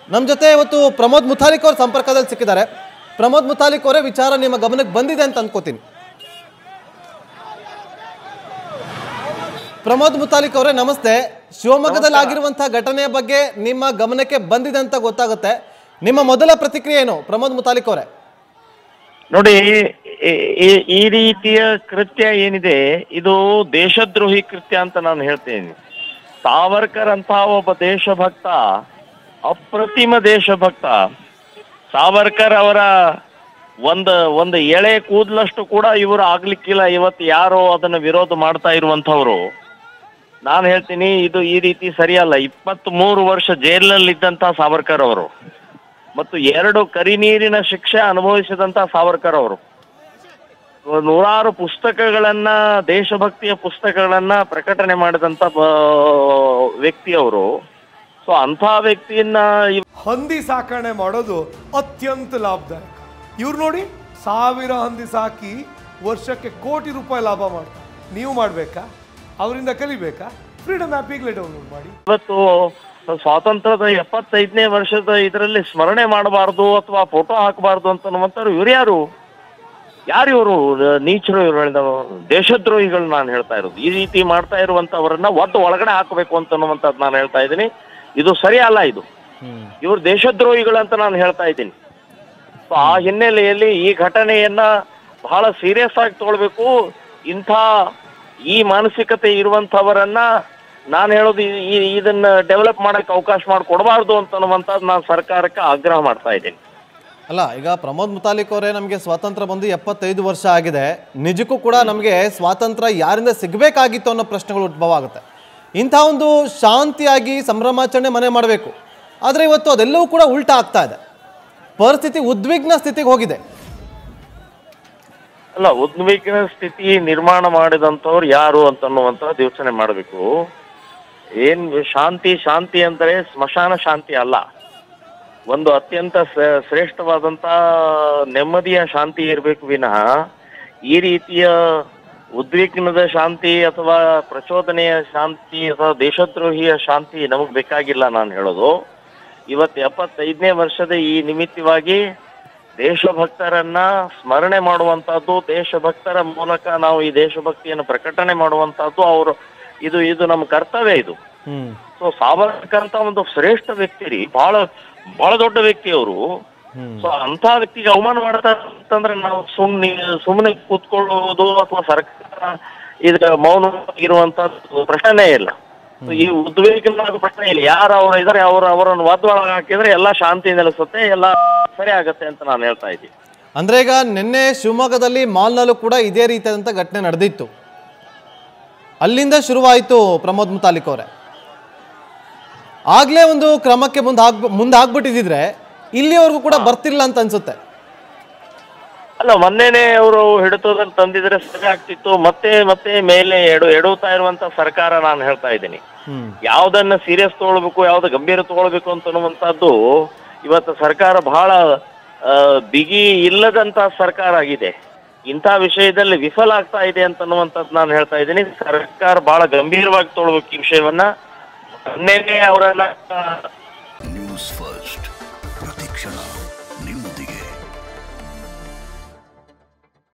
ನಮ್ಮ ಜೊತೆ ಇವತ್ತು ಪ್ರಮೋದ್ ಮುತಾಲಿಕ್ ಅವ್ರ ಸಂಪರ್ಕದಲ್ಲಿ ಸಿಕ್ಕಿದ್ದಾರೆ ಪ್ರಮೋದ್ ಮುತಾಲಿಕ್ ಅವರೇ ವಿಚಾರ ನಿಮ್ಮ ಗಮನಕ್ಕೆ ಬಂದಿದೆ ಅಂತ ಅನ್ಕೋತೀನಿ ಪ್ರಮೋದ್ ಮುತಾಲಿಕ್ ಅವರೇ ನಮಸ್ತೆ ಶಿವಮೊಗ್ಗದಲ್ಲಿ ಆಗಿರುವಂತಹ ಘಟನೆಯ ಬಗ್ಗೆ ನಿಮ್ಮ ಗಮನಕ್ಕೆ ಬಂದಿದೆ ಅಂತ ಗೊತ್ತಾಗುತ್ತೆ ನಿಮ್ಮ ಮೊದಲ ಪ್ರತಿಕ್ರಿಯೆ ಏನು ಪ್ರಮೋದ್ ಮುತಾಲಿಕ್ ಅವರೇ ನೋಡಿ ಈ- ಈ- ಈ ರೀತಿಯ ಕೃತ್ಯ ಏನಿದೆ ಇದು ದೇಶದ್ರೋಹಿ ಕೃತ್ಯ ಅಂತ ನಾನು ಹೇಳ್ತೇನೆ ಸಾವರ್ಕರ್ ಅಂತ ಒಬ್ಬ ದೇಶಭಕ್ತ ಅಪ್ರತಿಮ ದೇಶಭಕ್ತ ಸಾವರ್ಕರ್ ಅವರ ಒಂದು ಒಂದು ಎಳೆ ಕೂದಲಷ್ಟು ಕೂಡ ಇವರು ಆಗ್ಲಿಕ್ಕಿಲ್ಲ ಇವತ್ತು ಯಾರೋ ಅದನ್ನ ವಿರೋಧ ಮಾಡ್ತಾ ಇರುವಂತವ್ರು ನಾನು ಹೇಳ್ತೀನಿ ಇದು ಈ ರೀತಿ ಸರಿಯಲ್ಲ ಇಪ್ಪತ್ತ್ ಮೂರು ವರ್ಷ ಜೈಲಿನಲ್ಲಿ ಇದ್ದಂತ ಸಾವರ್ಕರ್ ಅವರು ಮತ್ತು ಎರಡು ಕರಿನೀರಿನ ಶಿಕ್ಷೆ ಅನುಭವಿಸಿದಂತ ಸಾವರ್ಕರ್ ಅವರು ನೂರಾರು ಪುಸ್ತಕಗಳನ್ನ ದೇಶಭಕ್ತಿಯ ಪುಸ್ತಕಗಳನ್ನ ಪ್ರಕಟಣೆ ಮಾಡಿದಂತ ಬ- ವ್ಯಕ್ತಿ ಅವರು ಸೊ ಅಂಥ ವ್ಯಕ್ತಿಯನ್ನ ಇವ್- ಹಂದಿ ಸಾಕಣೆ ಮಾಡೋದು ಅತ್ಯಂತ ಲಾಭದಾಯಕ ಇವ್ರು ನೋಡಿ ಸಾವಿರ ಹಂದಿ ಸಾಕಿ ವರ್ಷಕ್ಕೆ ಕೋಟಿ ರೂಪಾಯಿ ಲಾಭ ಮಾಡ್ತಾರೆ ನೀವು ಮಾಡಬೇಕಾ ಅವರಿಂದ ಕಲಿಬೇಕಾ ಫ್ರೀಡಮ್ ಆ್ಯಪ್ ಈಗಲೇ ಡೌನ್ಲೋಡ್ ಮಾಡಿ ಇವತ್ತು ಸ್ವಾತಂತ್ರ್ಯದ ಎಪ್ಪತ್ತೈದನೇ ವರ್ಷದ ಇದರಲ್ಲಿ ಸ್ಮರಣೆ ಮಾಡಬಾರ್ದು ಅಥವಾ ಫೋಟೋ ಹಾಕಬಾರ್ದು ಅಂತ ಅನ್ನುವಂಥವ್ರು ಇವ್ರು ಯಾರು ಯಾರು ಇವರು ನೀಚರು ಇವರು ಹೇಳಿದ ದೇಶದ್ರೋಹಿಗಳು ನಾನು ಹೇಳ್ತಾ ಇರೋದು ಈ ರೀತಿ ಮಾಡ್ತಾ ಇರುವಂತವರನ್ನ ಒದ್ದು ಒಳಗಡೆ ಹಾಕಬೇಕು ಅಂತ ಅನ್ನುವಂಥದ್ದು ನಾನು ಹೇಳ್ತಾ ಇದ್ದೀನಿ ಇದು ಸರಿ ಅಲ್ಲ ಇದು ಇವರು ದೇಶದ್ರೋಹಿಗಳು ಅಂತ ನಾನು ಹೇಳ್ತಾ ಇದ್ದೀನಿ ಸೊ ಆ ಹಿನ್ನೆಲೆಯಲ್ಲಿ ಈ ಘಟನೆಯನ್ನ ಬಹಳ ಸೀರಿಯಸ್ ಆಗಿ ತಗೊಳ್ಬೇಕು ಇಂಥ ಈ ಮಾನಸಿಕತೆ ಇರುವಂತವರನ್ನ ನಾನು ಹೇಳೋದು ಈ- ಈ- ಇದನ್ನ ಡೆವಲಪ್ ಮಾಡಕ್ಕೆ ಅವಕಾಶ ಮಾಡಿಕೊಡಬಾರ್ದು ಅಂತ ಅನ್ನುವಂಥದ್ದು ನಾನು ಸರ್ಕಾರಕ್ಕೆ ಆಗ್ರಹ ಮಾಡ್ತಾ ಇದ್ದೀನಿ ಅಲ್ಲ ಈಗ ಪ್ರಮೋದ್ ಮುತಾಲಿಕ್ ಅವರೇ ನಮಗೆ ಸ್ವಾತಂತ್ರ್ಯ ಬಂದು ಎಪ್ಪತ್ತೈದು ವರ್ಷ ಆಗಿದೆ ನಿಜಕ್ಕೂ ಕೂಡ ನಮಗೆ ಸ್ವಾತಂತ್ರ್ಯ ಯಾರಿಂದ ಸಿಗಬೇಕಾಗಿತ್ತು ಅನ್ನೋ ಪ್ರಶ್ನೆಗಳು ಉದ್ಭವ ಆಗುತ್ತೆ ಇಂಥ ಒಂದು ಶಾಂತಿಯಾಗಿ ಸಂಭ್ರಮಾಚರಣೆ ಮನೆ ಮಾಡಬೇಕು ಆದರೆ ಇವತ್ತು ಅದೆಲ್ಲವೂ ಕೂಡ ಉಲ್ಟಾ ಆಗ್ತಾ ಇದೆ ಪರಿಸ್ಥಿತಿ ಉದ್ವಿಗ್ನ ಸ್ಥಿತಿಗೆ ಹೋಗಿದೆ ಅಲ್ಲ ಉದ್ವಿಗ್ನ ಸ್ಥಿತಿ ನಿರ್ಮಾಣ ಮಾಡಿದಂಥವ್ರು ಯಾರು ಅಂತ ಅನ್ನುವಂಥದ್ದು ಯೋಚನೆ ಮಾಡಬೇಕು ಏನ್ ಶಾಂತಿ ಶಾಂತಿ ಅಂದರೆ ಸ್ಮಶಾನ ಶಾಂತಿ ಅಲ್ಲ ಒಂದು ಅತ್ಯಂತ ಶ್ರೇ- ಶ್ರೇಷ್ಠವಾದಂತ ನೆಮ್ಮದಿಯ ಶಾಂತಿ ಇರಬೇಕು ವಿನಃ ಈ ರೀತಿಯ ಉದ್ವಿಗ್ನದ ಶಾಂತಿ ಅಥವಾ ಪ್ರಚೋದನೆಯ ಶಾಂತಿ ಅಥವಾ ದೇಶದ್ರೋಹಿಯ ಶಾಂತಿ ನಮಗೆ ಬೇಕಾಗಿಲ್ಲ ನಾನು ಹೇಳೋದು ಇವತ್ತು ಎಪ್ಪತ್ತೈದನೇ ವರ್ಷದ ಈ ನಿಮಿತ್ತವಾಗಿ ದೇಶಭಕ್ತರನ್ನ ಸ್ಮರಣೆ ಮಾಡುವಂತಹದ್ದು ದೇಶಭಕ್ತರ ಮೂಲಕ ನಾವು ಈ ದೇಶಭಕ್ತಿಯನ್ನು ಪ್ರಕಟಣೆ ಮಾಡುವಂತಹದ್ದು ಅವರು ಇದು ಇದು ನಮ್ಮ ಕರ್ತವ್ಯ ಇದು ಹ್ಮ್ ಸೊ ಸಾವರ್ಕರ್ ಅಂತ ಒಂದು ಶ್ರೇಷ್ಠ ವ್ಯಕ್ತಿ ರೀ ಬಹಳ ಬಹಳ ದೊಡ್ಡ ವ್ಯಕ್ತಿ ಅವರು ಸೊ ಅಂತ ವ್ಯಕ್ತಿಗೆ ಅವಮಾನ ಮಾಡ್ತಾರೆ ಅಂತಂದ್ರೆ ನಾವು ಸುಮ್ನೆ ಸುಮ್ಮನೆ ಕೂತ್ಕೊಳ್ಳುವುದು ಅಥವಾ ಸರ್ಕಾರ ಇದ್ರ ಮೌನವಾಗಿರುವಂತ ಪ್ರಶ್ನೆ ಇಲ್ಲ So ಈ ಉದ್ವೇಗನ ಪ್ರಶ್ನೆ ಇಲ್ಲ ಯಾರು ಅವ್ರು ಇದಾರೆ ಅವ್ರ ಅವರನ್ನು ಒಳಗೆ ಹಾಕಿದ್ರೆ ಎಲ್ಲ ಶಾಂತಿ ನೆಲೆಸುತ್ತೆ ಎಲ್ಲ ಸರಿ ಆಗತ್ತೆ ಅಂತ ನಾನು ಹೇಳ್ತಾ ಇದ್ದೀನಿ ಅಂದ್ರೆ ಈಗ ನಿನ್ನೆ ಶಿವಮೊಗ್ಗದಲ್ಲಿ ಮಾಲ್ನಲ್ಲೂ ಕೂಡ ಇದೇ ರೀತಿಯಾದಂಥ ಘಟನೆ ನಡೆದಿತ್ತು ಅಲ್ಲಿಂದ ಶುರುವಾಯಿತು ಪ್ರಮೋದ್ ಮುತಾಲಿಕ್ ಅವರೇ ಆಗ್ಲೇ ಒಂದು ಕ್ರಮಕ್ಕೆ ಮುಂದೆ ಆಗ್ ಮುಂದೆ ಆಗ್ಬಿಟ್ಟಿದ್ರೆ ಇಲ್ಲಿವರೆಗೂ ಕೂಡ ಬರ್ತಿಲ್ಲ ಅಂತ ಅನ್ಸುತ್ತೆ ಅಲ್ಲ ಮೊನ್ನೆನೆ ಅವರು ಹಿಡಿತದಲ್ಲಿ ತಂದಿದ್ರೆ ಸರಿ ಆಗ್ತಿತ್ತು ಮತ್ತೆ ಮತ್ತೆ ಮೇಲೆ ಎಡು ಎಡುತ್ತಾ ಇರುವಂತ ಸರ್ಕಾರ ನಾನು ಹೇಳ್ತಾ ಇದ್ದೀನಿ ಹ್ಮ್ ಯಾವ್ದನ್ನ ಸೀರಿಯಸ್ ತಗೊಳ್ಬೇಕು ಯಾವ್ದು ಗಂಭೀರ ತಗೊಳ್ಬೇಕು ಅಂತ ಅನ್ನುವಂಥದ್ದು ಇವತ್ತು ಸರ್ಕಾರ ಬಹಳ ಆ, ಬಿಗಿ ಇಲ್ಲದಂತ ಸರ್ಕಾರ ಆಗಿದೆ ಇಂಥ ವಿಷಯದಲ್ಲಿ ವಿಫಲ ಆಗ್ತಾ ಇದೆ ಅಂತ ಅನ್ನುವಂಥದ್ದು ನಾನು ಹೇಳ್ತಾ ಇದ್ದೀನಿ ಸರ್ಕಾರ ಬಹಳ ಗಂಭೀರವಾಗಿ ತಗೊಳ್ಬೇಕು ಈ ವಿಷಯವನ್ನ ಮೊನ್ನೆನೆ ಅವರನ್ನ ನ್ಯೂಸ್ ಫಸ್ಟ್